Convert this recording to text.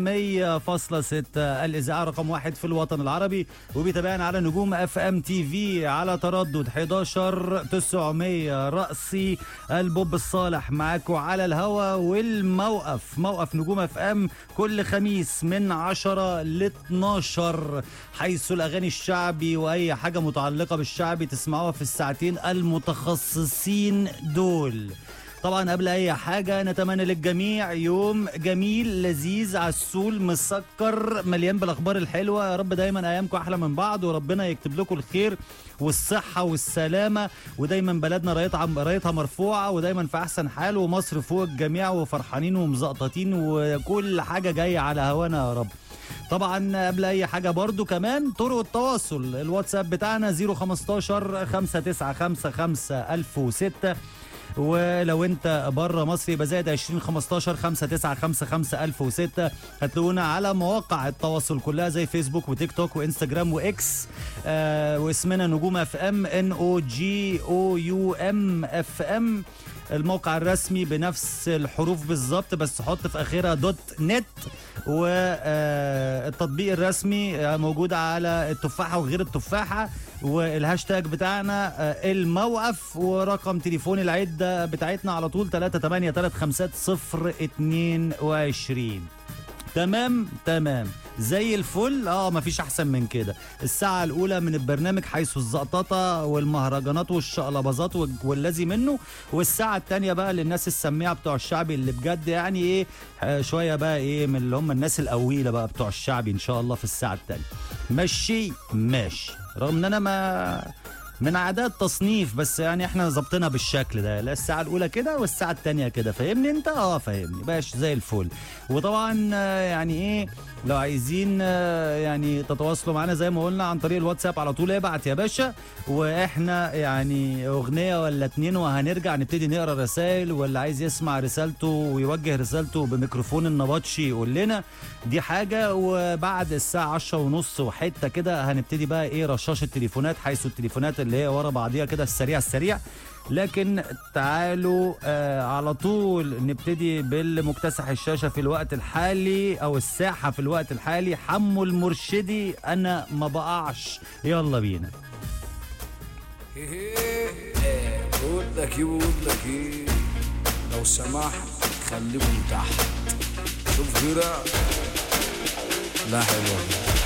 100.6 الإذاعة رقم واحد في الوطن العربي وبيتابعنا على نجوم اف ام تي في على تردد 11 900 رأسي البوب الصالح معاكم على الهوا والموقف موقف نجوم اف ام كل خميس من 10 ل 12 حيث الأغاني الشعبي وأي حاجة متعلقة بالشعبي تسمعوها في الساعتين المتخصصين دول طبعا قبل اي حاجه نتمنى للجميع يوم جميل لذيذ عسول مسكر مليان بالاخبار الحلوه يا رب دايما ايامكم احلى من بعض وربنا يكتب لكم الخير والصحه والسلامه ودايما بلدنا رايتها رايتها مرفوعه ودايما في احسن حال ومصر فوق الجميع وفرحانين ومزقططين وكل حاجه جايه على هوانا يا رب طبعا قبل اي حاجه برضو كمان طرق التواصل الواتساب بتاعنا 015 595 1006 ولو انت بره مصر يبقى زائد 20 15 595 1006 هتلاقونا على مواقع التواصل كلها زي فيسبوك وتيك توك وانستجرام واكس آه واسمنا نجوم اف ام ان او جي او يو ام اف ام الموقع الرسمي بنفس الحروف بالظبط بس حط في اخرها دوت نت والتطبيق الرسمي موجود على التفاحه وغير التفاحه والهاشتاج بتاعنا الموقف ورقم تليفون العده بتاعتنا على طول 3835022 تمام تمام زي الفل اه مفيش احسن من كده الساعه الاولى من البرنامج حيث الزقططه والمهرجانات والشقلباظات والذي منه والساعه الثانيه بقى للناس السميعه بتوع الشعبي اللي بجد يعني ايه آه شويه بقى ايه من اللي هم الناس القويله بقى بتوع الشعبي ان شاء الله في الساعه الثانيه ماشي ماشي رغم ان انا ما من عادات تصنيف بس يعني احنا ظبطنا بالشكل ده لا الساعه الاولى كده والساعه الثانيه كده فاهمني انت اه فاهمني باش زي الفل وطبعا يعني ايه لو عايزين يعني تتواصلوا معانا زي ما قلنا عن طريق الواتساب على طول ابعت يا باشا واحنا يعني اغنيه ولا اتنين وهنرجع نبتدي نقرا رسائل ولا عايز يسمع رسالته ويوجه رسالته بميكروفون النبطشي يقول لنا دي حاجه وبعد الساعه 10 ونص وحته كده هنبتدي بقى ايه رشاش التليفونات حيث التليفونات اللي هي ورا بعضيها كده السريع السريع لكن تعالوا آه على طول نبتدي بالمكتسح الشاشه في الوقت الحالي او الساحه في الوقت الحالي حمو المرشدي انا ما بقعش يلا بينا بقول لك ايه بقول لك ايه لو سمحت خليكم تحت شوف كده لا حلوه